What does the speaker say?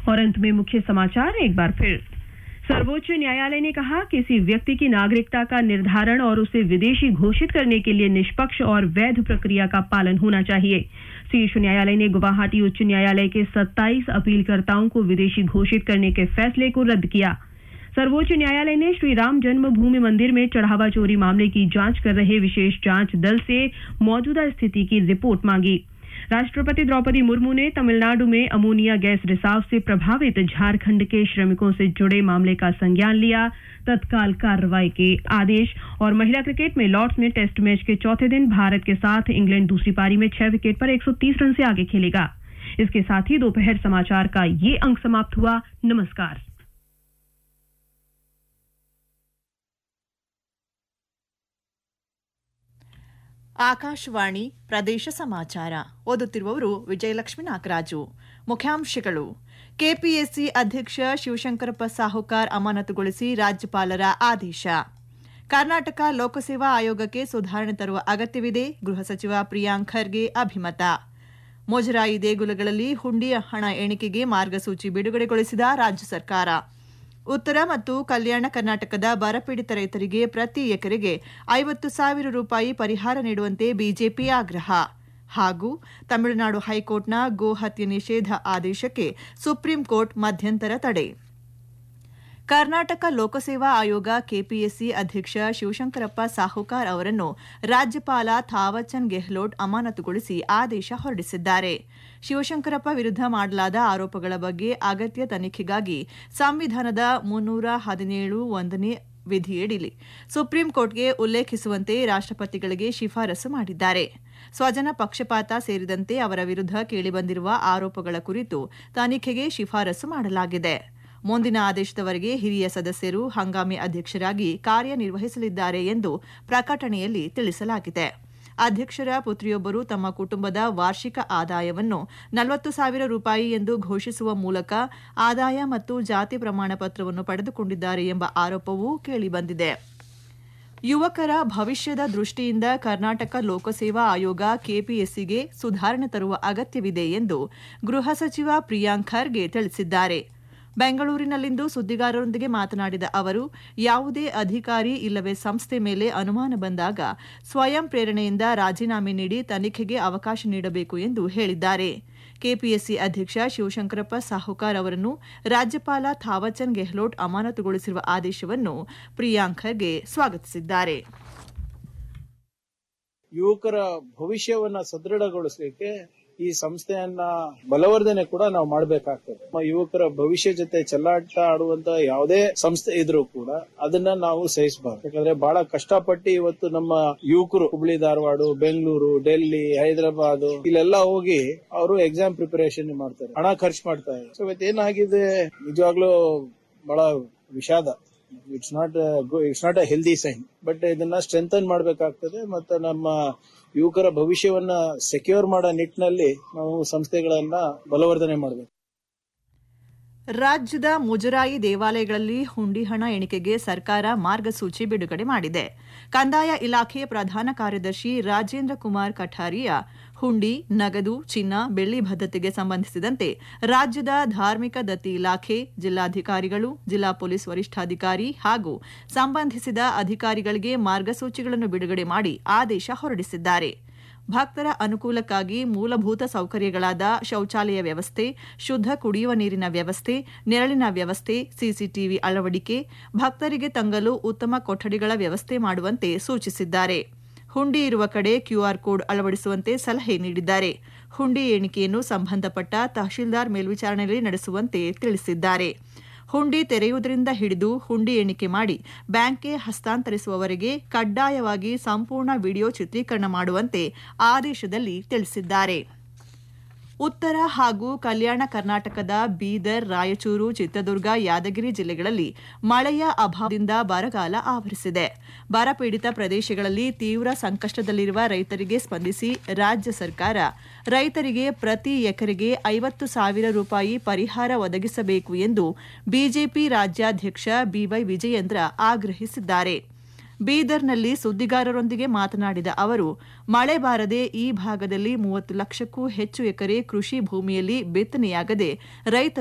और अंत में मुख्य समाचार एक बार फिर सर्वोच्च न्यायालय ने कहा किसी व्यक्ति की नागरिकता का निर्धारण और उसे विदेशी घोषित करने के लिए निष्पक्ष और वैध प्रक्रिया का पालन होना चाहिए शीर्ष न्यायालय ने गुवाहाटी उच्च न्यायालय के 27 अपीलकर्ताओं को विदेशी घोषित करने के फैसले को रद्द किया सर्वोच्च न्यायालय ने श्री राम जन्मभूमि मंदिर में चढ़ावा चोरी मामले की जांच कर रहे विशेष जांच दल से मौजूदा स्थिति की रिपोर्ट मांगी राष्ट्रपति द्रौपदी मुर्मू ने तमिलनाडु में अमोनिया गैस रिसाव से प्रभावित झारखंड के श्रमिकों से जुड़े मामले का संज्ञान लिया तत्काल कार्रवाई के आदेश और महिला क्रिकेट में लॉर्ड्स में टेस्ट मैच के चौथे दिन भारत के साथ इंग्लैंड दूसरी पारी में छह विकेट पर 130 रन से आगे खेलेगा इसके साथ ही दोपहर समाचार का ये अंक समाप्त हुआ नमस्कार ಆಕಾಶವಾಣಿ ಪ್ರದೇಶ ಸಮಾಚಾರ ಓದುತ್ತಿರುವವರು ವಿಜಯಲಕ್ಷ್ಮಿ ನಾಗರಾಜು ಮುಖ್ಯಾಂಶಗಳು ಕೆಪಿಎಸ್ಸಿ ಅಧ್ಯಕ್ಷ ಶಿವಶಂಕರಪ್ಪ ಸಾಹುಕಾರ್ ಅಮಾನತುಗೊಳಿಸಿ ರಾಜ್ಯಪಾಲರ ಆದೇಶ ಕರ್ನಾಟಕ ಲೋಕಸೇವಾ ಆಯೋಗಕ್ಕೆ ಸುಧಾರಣೆ ತರುವ ಅಗತ್ಯವಿದೆ ಗೃಹ ಸಚಿವ ಪ್ರಿಯಾಂಕ್ ಖರ್ಗೆ ಅಭಿಮತ ಮುಜರಾಯಿ ದೇಗುಲಗಳಲ್ಲಿ ಹುಂಡಿ ಹಣ ಎಣಿಕೆಗೆ ಮಾರ್ಗಸೂಚಿ ಬಿಡುಗಡೆಗೊಳಿಸಿದ ರಾಜ್ಯ ಸರ್ಕಾರ ಉತ್ತರ ಮತ್ತು ಕಲ್ಯಾಣ ಕರ್ನಾಟಕದ ಬರಪೀಡಿತ ರೈತರಿಗೆ ಪ್ರತಿ ಎಕರೆಗೆ ಐವತ್ತು ಸಾವಿರ ರೂಪಾಯಿ ಪರಿಹಾರ ನೀಡುವಂತೆ ಬಿಜೆಪಿ ಆಗ್ರಹ ಹಾಗೂ ತಮಿಳುನಾಡು ಹೈಕೋರ್ಟ್ನ ಗೋಹತ್ಯೆ ನಿಷೇಧ ಆದೇಶಕ್ಕೆ ಸುಪ್ರೀಂ ಕೋರ್ಟ್ ಮಧ್ಯಂತರ ತಡೆ ಕರ್ನಾಟಕ ಲೋಕಸೇವಾ ಆಯೋಗ ಕೆಪಿಎಸ್ಸಿ ಅಧ್ಯಕ್ಷ ಶಿವಶಂಕರಪ್ಪ ಸಾಹುಕಾರ್ ಅವರನ್ನು ರಾಜ್ಯಪಾಲ ಥಾವರ್ಚಂದ್ ಗೆಹ್ಲೋಟ್ ಅಮಾನತುಗೊಳಿಸಿ ಆದೇಶ ಹೊರಡಿಸಿದ್ದಾರೆ ಶಿವಶಂಕರಪ್ಪ ವಿರುದ್ಧ ಮಾಡಲಾದ ಆರೋಪಗಳ ಬಗ್ಗೆ ಅಗತ್ಯ ತನಿಖೆಗಾಗಿ ಸಂವಿಧಾನದ ಮುನ್ನೂರ ಹದಿನೇಳು ಒಂದನೇ ವಿಧಿಯಡಿಲಿ ಸುಪ್ರೀಂ ಕೋರ್ಟ್ಗೆ ಉಲ್ಲೇಖಿಸುವಂತೆ ರಾಷ್ಟ್ರಪತಿಗಳಿಗೆ ಶಿಫಾರಸು ಮಾಡಿದ್ದಾರೆ ಸ್ವಜನ ಪಕ್ಷಪಾತ ಸೇರಿದಂತೆ ಅವರ ವಿರುದ್ಧ ಕೇಳಿಬಂದಿರುವ ಆರೋಪಗಳ ಕುರಿತು ತನಿಖೆಗೆ ಶಿಫಾರಸು ಮಾಡಲಾಗಿದೆ ಮುಂದಿನ ಆದೇಶದವರೆಗೆ ಹಿರಿಯ ಸದಸ್ಯರು ಹಂಗಾಮಿ ಅಧ್ಯಕ್ಷರಾಗಿ ಕಾರ್ಯನಿರ್ವಹಿಸಲಿದ್ದಾರೆ ಎಂದು ಪ್ರಕಟಣೆಯಲ್ಲಿ ತಿಳಿಸಲಾಗಿದೆ ಅಧ್ಯಕ್ಷರ ಪುತ್ರಿಯೊಬ್ಬರು ತಮ್ಮ ಕುಟುಂಬದ ವಾರ್ಷಿಕ ಆದಾಯವನ್ನು ನಲವತ್ತು ಸಾವಿರ ರೂಪಾಯಿ ಎಂದು ಘೋಷಿಸುವ ಮೂಲಕ ಆದಾಯ ಮತ್ತು ಜಾತಿ ಪ್ರಮಾಣ ಪತ್ರವನ್ನು ಪಡೆದುಕೊಂಡಿದ್ದಾರೆ ಎಂಬ ಆರೋಪವೂ ಕೇಳಿಬಂದಿದೆ ಯುವಕರ ಭವಿಷ್ಯದ ದೃಷ್ಟಿಯಿಂದ ಕರ್ನಾಟಕ ಲೋಕಸೇವಾ ಆಯೋಗ ಕೆಪಿಎಸ್ಸಿಗೆ ಸುಧಾರಣೆ ತರುವ ಅಗತ್ಯವಿದೆ ಎಂದು ಗೃಹ ಸಚಿವ ಪ್ರಿಯಾಂಕ್ ಖರ್ಗೆ ತಿಳಿಸಿದ್ದಾರೆ ಬೆಂಗಳೂರಿನಲ್ಲಿಂದು ಸುದ್ದಿಗಾರರೊಂದಿಗೆ ಮಾತನಾಡಿದ ಅವರು ಯಾವುದೇ ಅಧಿಕಾರಿ ಇಲ್ಲವೇ ಸಂಸ್ಥೆ ಮೇಲೆ ಅನುಮಾನ ಬಂದಾಗ ಸ್ವಯಂ ಪ್ರೇರಣೆಯಿಂದ ರಾಜೀನಾಮೆ ನೀಡಿ ತನಿಖೆಗೆ ಅವಕಾಶ ನೀಡಬೇಕು ಎಂದು ಹೇಳಿದ್ದಾರೆ ಕೆಪಿಎಸ್ಸಿ ಅಧ್ಯಕ್ಷ ಶಿವಶಂಕರಪ್ಪ ಸಾಹುಕಾರ್ ಅವರನ್ನು ರಾಜ್ಯಪಾಲ ಥಾವರ್ಚಂದ್ ಗೆಹ್ಲೋಟ್ ಅಮಾನತುಗೊಳಿಸಿರುವ ಆದೇಶವನ್ನು ಪ್ರಿಯಾಂಕ್ ಖರ್ಗೆ ಸ್ವಾಗತಿಸಿದ್ದಾರೆ ಯುವಕರ ಭವಿಷ್ಯವನ್ನ ಸದೃಢಗೊಳಿಸಲಿಕ್ಕೆ ಈ ಸಂಸ್ಥೆಯನ್ನ ಬಲವರ್ಧನೆ ಕೂಡ ನಾವು ಮಾಡಬೇಕಾಗ್ತದೆ ನಮ್ಮ ಯುವಕರ ಭವಿಷ್ಯ ಜೊತೆ ಚೆಲ್ಲಾಟ ಆಡುವಂತ ಯಾವುದೇ ಸಂಸ್ಥೆ ಇದ್ರೂ ಕೂಡ ಅದನ್ನ ನಾವು ಸಹಿಸಬಾರ್ದು ಯಾಕಂದ್ರೆ ಬಹಳ ಕಷ್ಟಪಟ್ಟು ಇವತ್ತು ನಮ್ಮ ಯುವಕರು ಹುಬ್ಳಿ ಧಾರವಾಡ ಬೆಂಗಳೂರು ಡೆಲ್ಲಿ ಹೈದರಾಬಾದ್ ಇಲ್ಲೆಲ್ಲ ಹೋಗಿ ಅವರು ಎಕ್ಸಾಮ್ ಪ್ರಿಪರೇಷನ್ ಮಾಡ್ತಾರೆ ಹಣ ಖರ್ಚು ಮಾಡ್ತಾರೆ ಸೊ ಇವತ್ತು ಏನಾಗಿದೆ ನಿಜವಾಗ್ಲೂ ಬಹಳ ವಿಷಾದ it's not it's not a healthy sign but ಇದನ್ನ ಸ್ಟ್ರೆಂಥನ್ ಮಾಡಬೇಕಾಗ್ತದೆ ಮತ್ತೆ ನಮ್ಮ ಯುವಕರ ಭವಿಷ್ಯವನ್ನ ಸೆಕ್ಯೂರ್ ಮಾಡೋ ನಿಟ್ಟಿನಲ್ಲಿ ನಾವು ಸಂಸ್ಥೆಗಳನ್ನ ಬಲವರ್ಧನೆ ಮಾಡಬೇಕು ರಾಜ್ಯದ ಮುಜರಾಯಿ ದೇವಾಲಯಗಳಲ್ಲಿ ಹುಂಡಿ ಹಣ ಎಣಿಕೆಗೆ ಸರ್ಕಾರ ಮಾರ್ಗಸೂಚಿ ಬಿಡುಗಡೆ ಮಾಡಿದೆ ಕಂದಾಯ ಇಲಾಖೆ ಪ್ರಧಾನ ಕಾರ್ಯದರ್ಶಿ ರಾಜೇಂದ್ರ ಕುಮಾರ್ ಕಠಾರಿಯಾ ಹುಂಡಿ ನಗದು ಚಿನ್ನ ಬೆಳ್ಳಿ ಭದ್ರತೆಗೆ ಸಂಬಂಧಿಸಿದಂತೆ ರಾಜ್ಯದ ಧಾರ್ಮಿಕ ದತ್ತಿ ಇಲಾಖೆ ಜಿಲ್ಲಾಧಿಕಾರಿಗಳು ಜಿಲ್ಲಾ ಪೊಲೀಸ್ ವರಿಷ್ಠಾಧಿಕಾರಿ ಹಾಗೂ ಸಂಬಂಧಿಸಿದ ಅಧಿಕಾರಿಗಳಿಗೆ ಮಾರ್ಗಸೂಚಿಗಳನ್ನು ಬಿಡುಗಡೆ ಮಾಡಿ ಆದೇಶ ಹೊರಡಿಸಿದ್ದಾರೆ ಭಕ್ತರ ಅನುಕೂಲಕ್ಕಾಗಿ ಮೂಲಭೂತ ಸೌಕರ್ಯಗಳಾದ ಶೌಚಾಲಯ ವ್ಯವಸ್ಥೆ ಶುದ್ಧ ಕುಡಿಯುವ ನೀರಿನ ವ್ಯವಸ್ಥೆ ನೆರಳಿನ ವ್ಯವಸ್ಥೆ ಸಿಸಿಟಿವಿ ಅಳವಡಿಕೆ ಭಕ್ತರಿಗೆ ತಂಗಲು ಉತ್ತಮ ಕೊಠಡಿಗಳ ವ್ಯವಸ್ಥೆ ಮಾಡುವಂತೆ ಸೂಚಿಸಿದ್ದಾರೆ ಹುಂಡಿ ಇರುವ ಕಡೆ ಕ್ಯೂಆರ್ ಕೋಡ್ ಅಳವಡಿಸುವಂತೆ ಸಲಹೆ ನೀಡಿದ್ದಾರೆ ಹುಂಡಿ ಎಣಿಕೆಯನ್ನು ಸಂಬಂಧಪಟ್ಟ ತಹಶೀಲ್ದಾರ್ ಮೇಲ್ವಿಚಾರಣೆಯಲ್ಲಿ ನಡೆಸುವಂತೆ ತಿಳಿಸಿದ್ದಾರೆ ಹುಂಡಿ ತೆರೆಯುವುದರಿಂದ ಹಿಡಿದು ಹುಂಡಿ ಎಣಿಕೆ ಮಾಡಿ ಬ್ಯಾಂಕ್ಗೆ ಹಸ್ತಾಂತರಿಸುವವರೆಗೆ ಕಡ್ಡಾಯವಾಗಿ ಸಂಪೂರ್ಣ ವಿಡಿಯೋ ಚಿತ್ರೀಕರಣ ಮಾಡುವಂತೆ ಆದೇಶದಲ್ಲಿ ತಿಳಿಸಿದ್ದಾರೆ ಉತ್ತರ ಹಾಗೂ ಕಲ್ಯಾಣ ಕರ್ನಾಟಕದ ಬೀದರ್ ರಾಯಚೂರು ಚಿತ್ರದುರ್ಗ ಯಾದಗಿರಿ ಜಿಲ್ಲೆಗಳಲ್ಲಿ ಮಳೆಯ ಅಭಾವದಿಂದ ಬರಗಾಲ ಆವರಿಸಿದೆ ಬರಪೀಡಿತ ಪ್ರದೇಶಗಳಲ್ಲಿ ತೀವ್ರ ಸಂಕಷ್ಟದಲ್ಲಿರುವ ರೈತರಿಗೆ ಸ್ಪಂದಿಸಿ ರಾಜ್ಯ ಸರ್ಕಾರ ರೈತರಿಗೆ ಪ್ರತಿ ಎಕರೆಗೆ ಐವತ್ತು ಸಾವಿರ ರೂಪಾಯಿ ಪರಿಹಾರ ಒದಗಿಸಬೇಕು ಎಂದು ಬಿಜೆಪಿ ರಾಜ್ಯಾಧ್ಯಕ್ಷ ಬಿವೈ ವಿಜಯೇಂದ್ರ ಆಗ್ರಹಿಸಿದ್ದಾರೆ ಬೀದರ್ನಲ್ಲಿ ಸುದ್ದಿಗಾರರೊಂದಿಗೆ ಮಾತನಾಡಿದ ಅವರು ಮಳೆ ಬಾರದೆ ಈ ಭಾಗದಲ್ಲಿ ಮೂವತ್ತು ಲಕ್ಷಕ್ಕೂ ಹೆಚ್ಚು ಎಕರೆ ಕೃಷಿ ಭೂಮಿಯಲ್ಲಿ ಬಿತ್ತನೆಯಾಗದೆ ರೈತರು